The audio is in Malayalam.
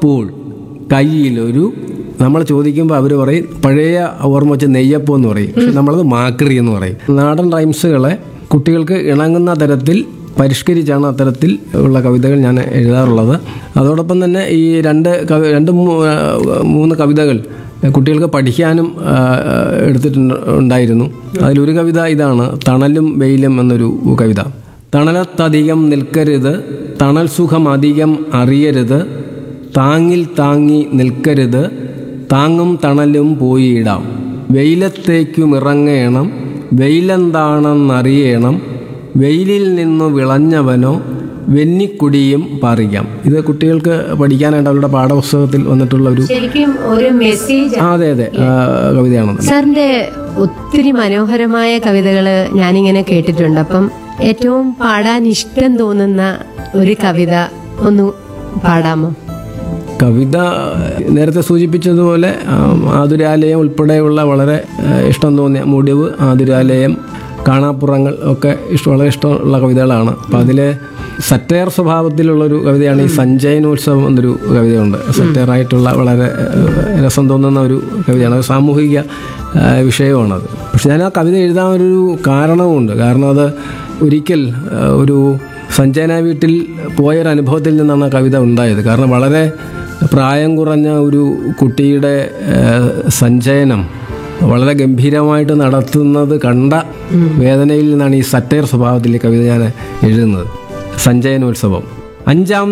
അപ്പോൾ കയ്യിലൊരു നമ്മൾ ചോദിക്കുമ്പോൾ അവർ പറയും പഴയ ഓർമ്മ വെച്ച് നെയ്യപ്പം എന്ന് പറയും പക്ഷെ നമ്മളത് മാക്രി എന്ന് പറയും നാടൻ റൈംസുകളെ കുട്ടികൾക്ക് ഇണങ്ങുന്ന തരത്തിൽ പരിഷ്കരിച്ചാണ് അത്തരത്തിൽ ഉള്ള കവിതകൾ ഞാൻ എഴുതാറുള്ളത് അതോടൊപ്പം തന്നെ ഈ രണ്ട് കവി രണ്ട് മൂ- മൂന്ന് കവിതകൾ കുട്ടികൾക്ക് പഠിക്കാനും ആ, എടുത്തിട്ടുണ്ട് ഉണ്ടായിരുന്നു അതിലൊരു കവിത ഇതാണ് തണലും വെയിലും എന്നൊരു കവിത തണലത്തധികം നിൽക്കരുത് തണൽ സുഖം അധികം അറിയരുത് താങ്ങിൽ താങ്ങി നിൽക്കരുത് താങ്ങും തണലും പോയിടാം വെയിലത്തേക്കും ഇറങ്ങണം വെയിലെന്താണെന്നറിയണം വെയിലിൽ നിന്നു വിളഞ്ഞവനോ വെന്നിക്കുടിയും പറിക്കാം ഇത് കുട്ടികൾക്ക് പഠിക്കാനായിട്ട് അവരുടെ പാഠപുസ്തകത്തിൽ വന്നിട്ടുള്ള ഒരു ശരിക്കും ഒരു മെസ്സേജ് ആ, അതെ അതെ ആ, കവിതയാണത് സാറിന്റെ ഒത്തിരി മനോഹരമായ കവിതകള് ഞാനിങ്ങനെ കേട്ടിട്ടുണ്ട് അപ്പം ഏറ്റവും പാടാൻ ഇഷ്ടം തോന്നുന്ന ഒരു കവിത ഒന്ന് പാടാമോ കവിത നേരത്തെ സൂചിപ്പിച്ചതുപോലെ ആ, ആതുരാലയം ഉൾപ്പെടെയുള്ള വളരെ ആ, ഇഷ്ടം തോന്നിയ മുടിവ് ആതുരാലയം കാണാപ്പുറങ്ങൾ ഒക്കെ ഇഷ്ടം വളരെ ഇഷ്ടമുള്ള കവിതകളാണ് അപ്പം അതിൽ സറ്റയർ സ്വഭാവത്തിലുള്ളൊരു കവിതയാണ് ഈ സഞ്ചയനോത്സവം എന്നൊരു കവിതയുണ്ട് സറ്റയറായിട്ടുള്ള വളരെ ആ, രസം തോന്നുന്ന ഒരു കവിതയാണ് അത് സാമൂഹിക ആ, വിഷയമാണത് പക്ഷെ ഞാൻ ആ കവിത എഴുതാൻ ഒരു കാരണവുമുണ്ട് കാരണം അത് ഒരിക്കൽ ആ, ഒരു സഞ്ജന വീട്ടിൽ പോയൊരു അനുഭവത്തിൽ നിന്നാണ് ആ കവിത ഉണ്ടായത് കാരണം വളരെ പ്രായം കുറഞ്ഞ ഒരു കുട്ടിയുടെ ഏഹ്, സഞ്ചയനം വളരെ ഗംഭീരമായിട്ട് നടത്തുന്നത് കണ്ട വേദനയിൽ നിന്നാണ് ഈ സറ്റയർ സ്വഭാവത്തിൽ ഈ കവിത ഞാൻ എഴുതുന്നത് സഞ്ചയനോത്സവം അഞ്ചാം